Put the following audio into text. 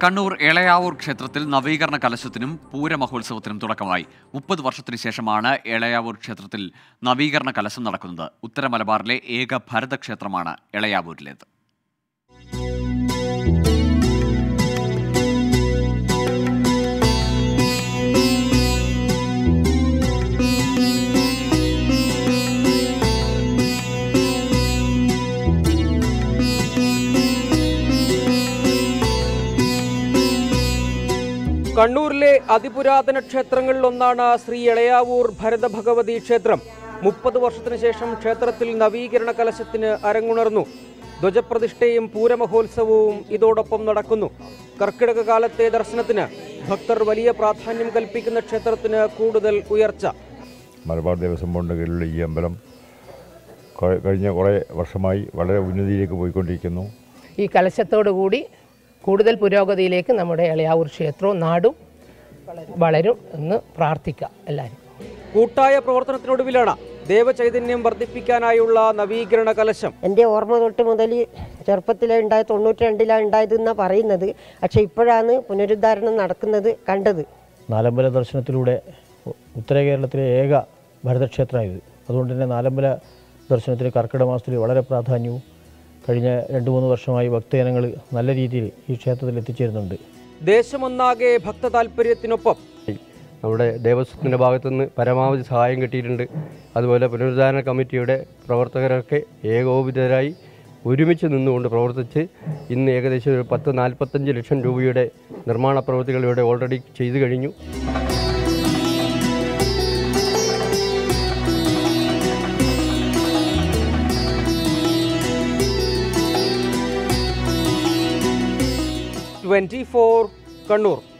കണ്ണൂർ എളയാവൂർ ക്ഷേത്രത്തിൽ നവീകരണ കലശത്തിനും പൂരമഹോത്സവത്തിനും തുടക്കമായി മുപ്പത് വർഷത്തിന് ശേഷമാണ് എളയാവൂർ ക്ഷേത്രത്തിൽ നവീകരണ കലശം നടക്കുന്നത് ഉത്തര മലബാറിലെ ഏക ഭരതക്ഷേത്രമാണ് എളയാവൂരിലേത് കണ്ണൂരിലെ അതിപുരാതന ക്ഷേത്രങ്ങളിലൊന്നാണ് ശ്രീ എളയാവൂർ ഭരതഭഗവതി ക്ഷേത്രം മുപ്പത് വർഷത്തിന് ശേഷം ക്ഷേത്രത്തിൽ നവീകരണ കലശത്തിന് അരങ്ങുണർന്നു ധ്വജപ്രതിഷ്ഠയും പൂരമഹോത്സവവും ഇതോടൊപ്പം നടക്കുന്നു കർക്കിടക കാലത്തെ ദർശനത്തിന് ഭക്തർ വലിയ പ്രാധാന്യം കൽപ്പിക്കുന്ന ക്ഷേത്രത്തിന് കൂടുതൽ ഉയർച്ച മലബാർ ദേവസ്വം ബോർഡിൻ്റെ കീഴിലുള്ള ഈ അമ്പലം കൊ- കഴിഞ്ഞ കുറേ വർഷമായി വളരെ ഉന്നതിയിലേക്ക് പോയിക്കൊണ്ടിരിക്കുന്നു ഈ കലശത്തോടു കൂടി കൂടുതൽ പുരോഗതിയിലേക്ക് നമ്മുടെ എളയാവൂർ ക്ഷേത്രവും നാടും വളരും എന്ന് പ്രാർത്ഥിക്കാം എല്ലാവരും കൂട്ടായ പ്രവർത്തനത്തിനൊടുവിലാണ് ദേവചൈതന്യം വർദ്ധിപ്പിക്കാനായുള്ള നവീകരണ കലശം എൻ്റെ ഓർമ്മ തൊട്ട് മുതൽ ചെറുപ്പത്തിലേ ഉണ്ടായ തൊണ്ണൂറ്റി രണ്ടിലാണ് ഉണ്ടായതെന്നാണ് പറയുന്നത് പക്ഷേ ഇപ്പോഴാണ് പുനരുദ്ധാരണം നടക്കുന്നത് കണ്ടത് നാലമ്പല ദർശനത്തിലൂടെ ഉ- ഉത്തര കേരളത്തിലെ ഏക ഭരതക്ഷേത്രമായത് അതുകൊണ്ട് തന്നെ നാലമ്പല ദർശനത്തിന് കർക്കിടക മാസത്തിൽ വളരെ പ്രാധാന്യവും കഴിഞ്ഞ രണ്ട് മൂന്ന് വർഷമായി ഭക്തജനങ്ങൾ നല്ല രീതിയിൽ ഈ ക്ഷേത്രത്തിൽ എത്തിച്ചേരുന്നുണ്ട് ദേശമൊന്നാകെ ഭക്ത താല്പര്യത്തിനൊപ്പം നമ്മുടെ ദേവസ്വത്തിൻ്റെ ഭാഗത്തുനിന്ന് പരമാവധി സഹായം കിട്ടിയിട്ടുണ്ട് അതുപോലെ പുനരുദ്ധാരണ കമ്മിറ്റിയുടെ പ്രവർത്തകരൊക്കെ ഏകോപിതരായി ഒരുമിച്ച് നിന്നുകൊണ്ട് പ്രവർത്തിച്ച് ഇന്ന് ഏകദേശം ഒരു പത്ത് നാൽപ്പത്തഞ്ച് ലക്ഷം രൂപയുടെ നിർമ്മാണ പ്രവൃത്തികൾ ഇവിടെ ഓൾറെഡി ചെയ്തു കഴിഞ്ഞു ട്വന്റി ഫോർ കണ്ണൂർ